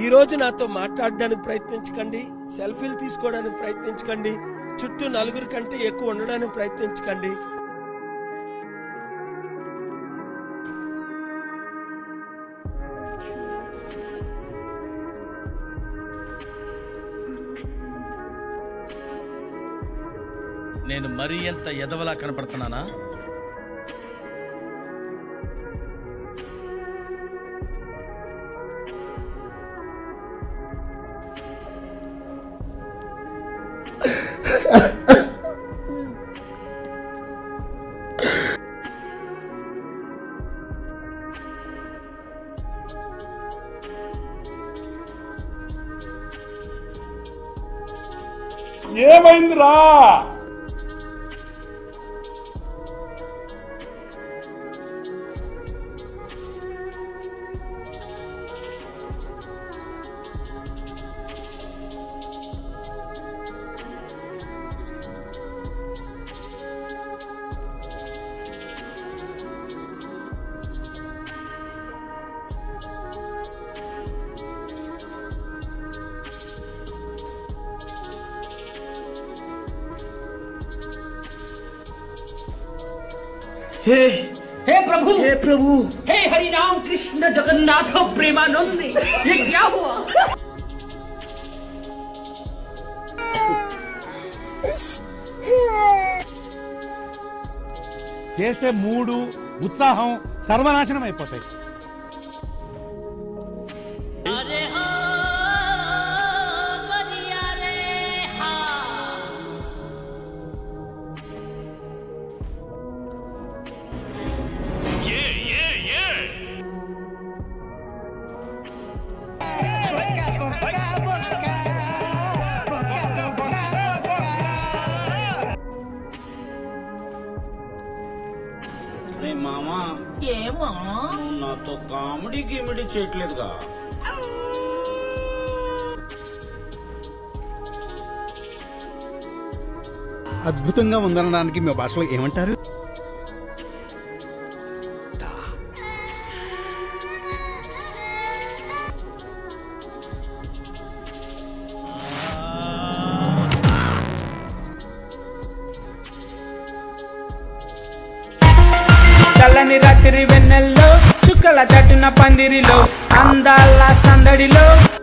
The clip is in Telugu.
ఈ రోజు నాతో మాట్లాడడానికి ప్రయత్నించకండి సెల్ఫీలు తీసుకోవడానికి ప్రయత్నించకండి చుట్టూ నలుగురు కంటే ఎక్కువ ఉండడానికి ప్రయత్నించకండి నేను మరీ ఎంత ఎదవలా కనపడుతున్నానా ఏమైందిరా हे हे प्रभु हे प्रभु हे हरि राम कृष्ण जगन्नाथ प्रेमानंद ये क्या हुआ చేసే మూడు ఉత్సాహం సర్వనాశనం అయిపోతాయి రే మామా ఏమో నువ్వు నాతో కామెడీ గిమిడీ చేయట్లేదుగా అద్భుతంగా ఉందనడానికి మీ భాషలో ఏమంటారు చల్లని రాత్రి వెన్నెల్లో చుక్కల తట్టున పందిరిలో అందాల సందడిలో